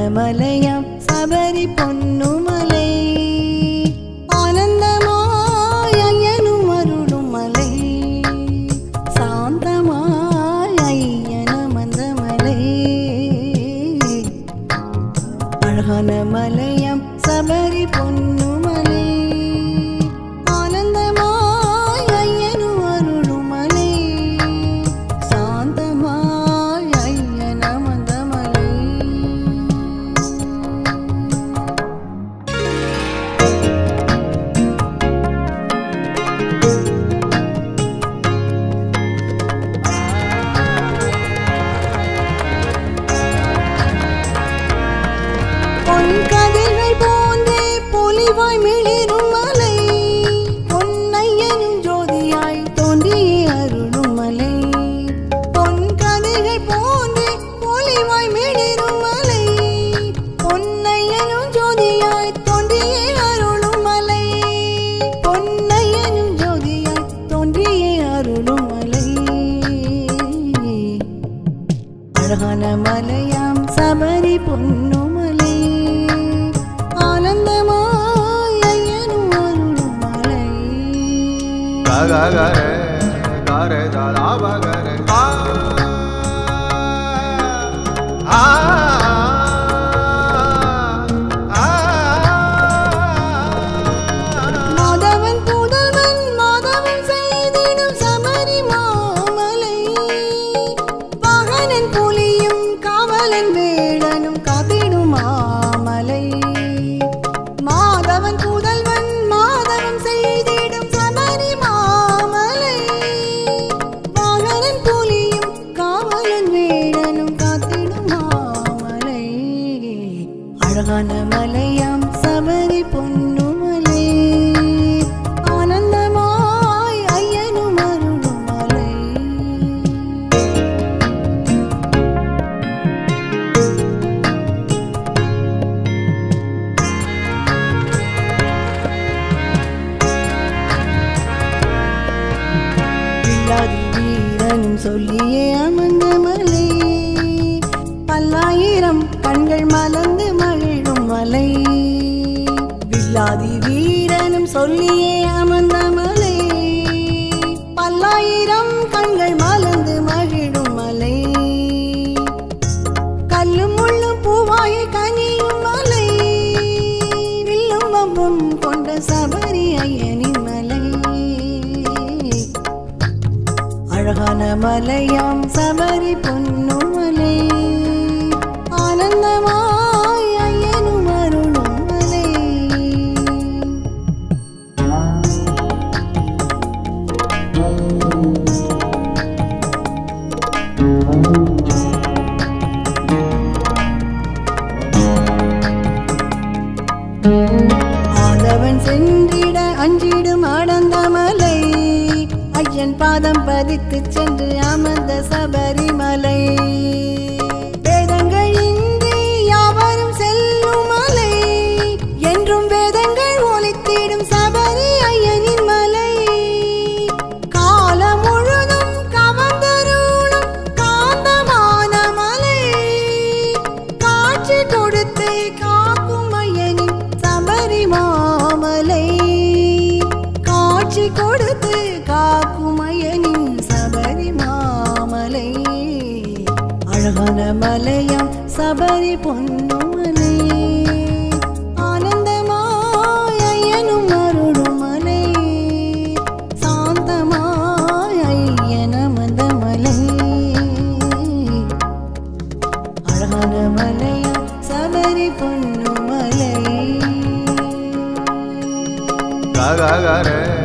மலையாம் சபரி பொன்னுமலை ஆனந்தமாய் ஐயனும் அருளும் மலை சாந்தமாய் ஐயன மந்தமலை அழகான மலையாம் சபரி பொன்னுமலை ஆனந்தமாய் ஐயனும் அருளும் மலை சாந்தமாய் ஐயன மந்தமலை பொன்கதிர்கள் போன்றே பொலிவாய் மிளிரும் மலை பொன்னையனும் ஜோதியாய் தோன்றியே அருளும் மலை பொன்கதிர்கள் போன்றே பொலிவாய் மிளிரும் மலை பொன்னையனும் ஜோதியாய் தோன்றியே அருளும் மலை பொன்னையனும் ஜோதியாய் தோன்றியே அருளும் மலை அழகான மலையாம் சபரி பொன்னுமலை ஆனந்தமாய் ஐயனும் அருளும் மலை கககர கர தலாபகர ஆ ஆ ஆ மாதவன் புதவன் மாதவன் செய்திடும் சபரி மாமலை வாகனன் புலியும் காவலன் வேடனும் காத்திடும் மாமலை மாதவன் புதல்வன் மாதவன் செய்திடும் சபரி மாமலை வாகனன் புலியும் காவலன் வேடனும் காத்திடும் மாமலை அழகான மலையாம் சபரி பொன்னுமலை ஆனந்தமாய் ஐயனும் அருளும் மலை வில்லாதி வீரனும் சொல்லியே அமர்ந்த மலை பல்லாயிரம் கண்கள் மலர்ந்து மகிழும் மலை வில்லாதி வீரனும் சொல்லியே அமர்ந்த மலை பல்லாயிரம் கண்கள் மலர்ந்து மகிழும் மலை கல்லும் முள்ளும் பூவாய் கனியும் மலை வில்லும் வம்பும் கொண்ட சபரி ஐயனின் மலை அழகான மலையாம் சபரி பொன்னுமலை ஆனந்தமாய் ஐயனும் அருளும் மலை ஆதவன் சென்றிட அஞ்சிடும் அடந்த மலை ஐயன் பாதம் பதித்து சென்று அமர்ந்த சபரிமலை வேதங்கள் இன்றி யாவரும் செல்லும் மலை என்றும் வேதங்கள் ஒலித்திடும் சபரி ஐயனின் மலை காலம் முழுதும் கவர்ந்தருளும் காந்தமான மலை காட்சி கொடுத்து காக்கும் ஐயனின் சபரி மாமலை காட்சி கொடுத்து காக்கும் ஐயனின் சபரி மாமலை அழகான மலையாம் சபரி பொன்னுமலை ஆனந்தமாய் ஐயனும் அருளும் மலை சாந்தமாய் ஐயன மந்தமலை அழகான மலையா சபரி பொன்னுமலை கககர